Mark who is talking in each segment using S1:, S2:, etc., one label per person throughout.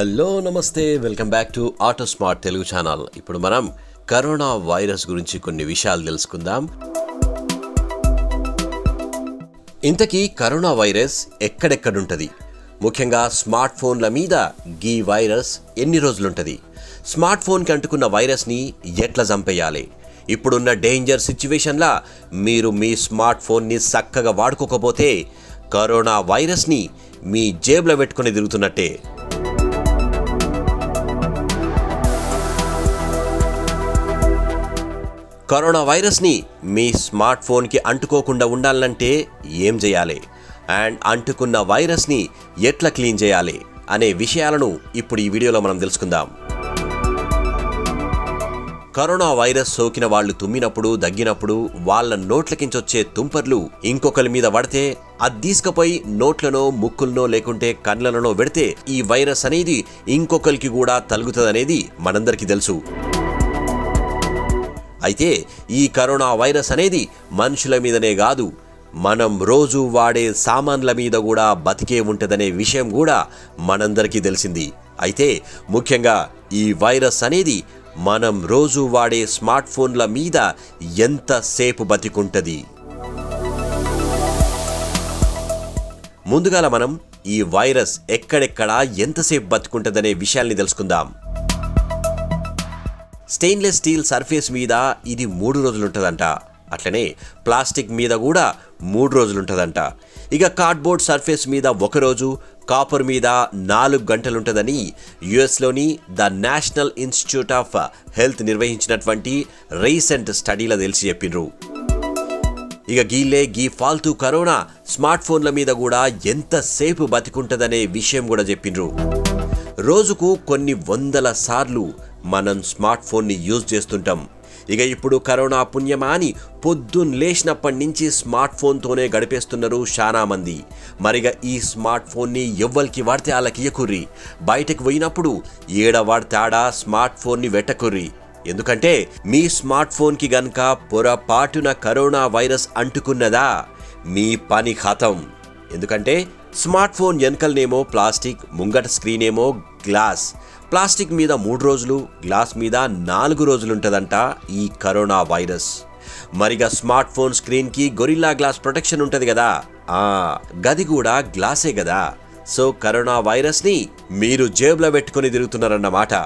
S1: hello నమస్తే welcome back to Auto Smart Telugu channel ఇప్పుడు మనం కరోనా వైరస్ గురించి కొన్ని విషయాలు తెలుసుకుందాం ఇంతకీ కరోనా వైరస్ ఎక్కడెక్కడుంటది ముఖ్యంగా స్మార్ట్ ఫోన్ల మీద గీ వైరస్ ఎన్ని రోజులుంటది స్మార్ట్ ఫోన్కి అంటుకున్న వైరస్ని ఎట్లా చంపేయాలి ఇప్పుడున్న డేంజర్ సిచ్యువేషన్లా మీరు మీ స్మార్ట్ ఫోన్ని చక్కగా వాడుకోకపోతే కరోనా వైరస్ని మీ జేబులో పెట్టుకొని తిరుగుతున్నట్టే కరోనా వైరస్ని మీ స్మార్ట్ ఫోన్కి అంటుకోకుండా ఉండాలంటే ఏం చేయాలి అండ్ అంటుకున్న వైరస్ని ఎట్లా క్లీన్ చేయాలి అనే విషయాలను ఇప్పుడు ఈ వీడియోలో మనం తెలుసుకుందాం కరోనా వైరస్ సోకిన వాళ్ళు తుమ్మినప్పుడు దగ్గినప్పుడు వాళ్ళ నోట్లకించొచ్చే తుంపర్లు ఇంకొకరి మీద పడితే అది తీసుకుపోయి నోట్లనో ముక్కులనో లేకుంటే కళ్ళలోనో పెడితే ఈ వైరస్ అనేది ఇంకొకరికి కూడా తలుగుతుందనేది మనందరికీ తెలుసు అయితే ఈ కరోనా వైరస్ అనేది మనుషుల మీదనే కాదు మనం రోజు వాడే సామాన్ల మీద కూడా బతికే ఉంటుందనే విషయం కూడా మనందరికీ తెలిసింది అయితే ముఖ్యంగా ఈ వైరస్ అనేది మనం రోజు వాడే స్మార్ట్ ఫోన్ల మీద ఎంతసేపు బతికుంటుంది ముందుగాల మనం ఈ వైరస్ ఎక్కడెక్కడ ఎంతసేపు బతుకుంటుందనే విషయాల్ని తెలుసుకుందాం స్టెయిన్లెస్ స్టీల్ సర్ఫేస్ మీద ఇది మూడు రోజులు ఉంటుందంట అట్లనే ప్లాస్టిక్ మీద కూడా మూడు రోజులు ఉంటుందంట ఇక కార్డ్బోర్డ్ సర్ఫేస్ మీద ఒక రోజు కాపర్ మీద నాలుగు గంటలు ఉంటుందని యుఎస్లోని the National Institute of Health నిర్వహించినటువంటి రీసెంట్ స్టడీలో తెలిసి చెప్పిండ్రు ఇక గీలే గీ ఫాల్తూ కరోనా స్మార్ట్ ఫోన్ల మీద కూడా ఎంతసేపు బతికుంటదనే విషయం కూడా చెప్పిండ్రు రోజుకు కొన్ని వందల సార్లు మనం స్మార్ట్ ఫోన్ని యూజ్ చేస్తుంటాం ఇక ఇప్పుడు కరోనా పుణ్యమా అని పొద్దున్న లేచినప్పటి నుంచి స్మార్ట్ ఫోన్తోనే గడిపేస్తున్నారు చాలా మంది మరిగా ఈ స్మార్ట్ ఫోన్ని ఎవ్వరికి వాడితే వాళ్ళకి ఇయ్యకుర్రి బయటకు పోయినప్పుడు ఏడ వాడితే ఆడ స్మార్ట్ ఫోన్ని వెట్టకుర్రి ఎందుకంటే మీ స్మార్ట్ ఫోన్కి గనక పొరపాటున కరోనా వైరస్ అంటుకున్నదా మీ పని ఖతం ఎందుకంటే స్మార్ట్ ఫోన్ వెనకలనేమో ప్లాస్టిక్ ముంగట స్క్రీన్ ఏమో గ్లాస్ ప్లాస్టిక్ మీద మూడు రోజులు గ్లాస్ మీద నాలుగు రోజులు ఉంటుందంట ఈ కరోనా వైరస్ మరిగా స్మార్ట్ ఫోన్ స్క్రీన్కి గొరిల్లా గ్లాస్ ప్రొటెక్షన్ ఉంటుంది కదా ఆ గది కూడా గ్లాసే కదా సో కరోనా వైరస్ని మీరు జేబులో పెట్టుకొని తిరుగుతున్నారన్నమాట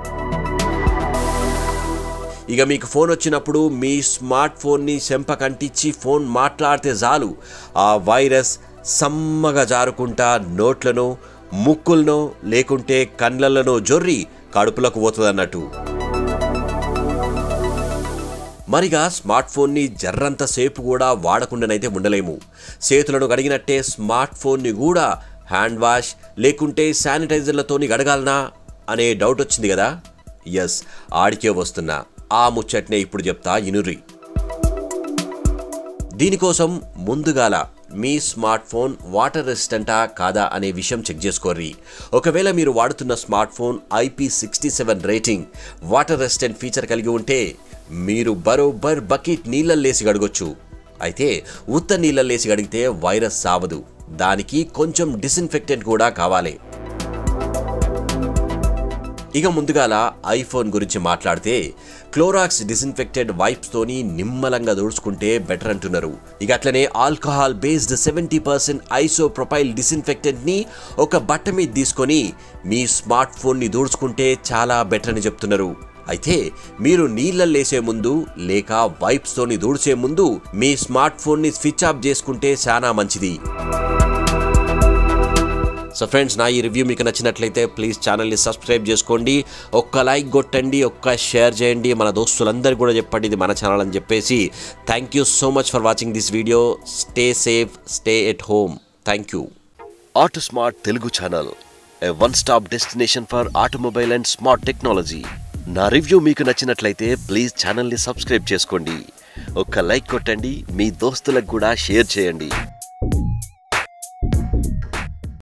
S1: ఇక మీకు ఫోన్ వచ్చినప్పుడు మీ స్మార్ట్ ఫోన్ని చెంపకంటించి ఫోన్ మాట్లాడితే చాలు ఆ వైరస్ సమ్మగా జారుకుంటా నోట్లను ముక్కులను లేకుంటే కండ్లలను జొర్రి కడుపులకు పోతుందన్నట్టు మరిగా స్మార్ట్ ఫోన్ని జర్రంత సేపు కూడా వాడకుండానైతే ఉండలేము చేతులను గడిగినట్టే స్మార్ట్ ఫోన్ని కూడా హ్యాండ్ వాష్ లేకుంటే శానిటైజర్లతోని గడగాలనా అనే డౌట్ వచ్చింది కదా ఎస్ ఆడికే వస్తున్నా ఆ ముచ్చట్నే ఇప్పుడు చెప్తా ఇనురి దీనికోసం ముందుగాల మీ స్మార్ట్ ఫోన్ వాటర్ రెసిస్టెంటా కాదా అనే విషయం చెక్ చేసుకోర్రి ఒకవేళ మీరు వాడుతున్న smart phone IP sixty seven rating water resistant feature కలిగి ఉంటే మీరు బరోబర్ బకెట్ నీళ్ళల్లేసి గడగొచ్చు అయితే ఉత్త నీళ్ళల్లేసి గడిగితే వైరస్ సావదు దానికి కొంచెం డిస్ఇన్ఫెక్టెంట్ కూడా కావాలి ఇక ముందుగాల ఐఫోన్ గురించి మాట్లాడితే క్లోరాక్స్ డిస్ఇన్ఫెక్టెడ్ వైప్స్ తోని నిమ్మలంగా దూడ్చుకుంటే బెటర్ అంటున్నారు ఇక అట్లనే alcohol based seventy percent isopropyl disinfectant ని ఒక బట్ట మీద తీసుకొని మీ స్మార్ట్ ఫోన్ ని దూడ్చుకుంటే చాలా బెటర్ అని చెప్తున్నారు అయితే మీరు నీళ్ళల్లేసే ముందు లేక వైప్స్ తోని దూడ్చే ముందు మీ స్మార్ట్ ఫోన్ ని స్విచ్ ఆఫ్ చేసుకుంటే చాలా మంచిది సో ఫ్రెండ్స్ నా ఈ రివ్యూ మీకు నచ్చినట్లయితే ప్లీజ్ ఛానల్ని సబ్స్క్రైబ్ చేసుకోండి ఒక్క లైక్ కొట్టండి ఒక్క షేర్ చేయండి మన దోస్తులందరికీ కూడా చెప్పండి ఇది మన ఛానల్ అని చెప్పేసి thank you so much for watching this video stay safe stay at home thank you Auto Smart Telugu channel a one stop destination for automobile and smart technology నా రివ్యూ మీకు నచ్చినట్లయితే ప్లీజ్ ఛానల్ని సబ్స్క్రైబ్ చేసుకోండి ఒక్క like కొట్టండి మీ దోస్తులకు కూడా share చేయండి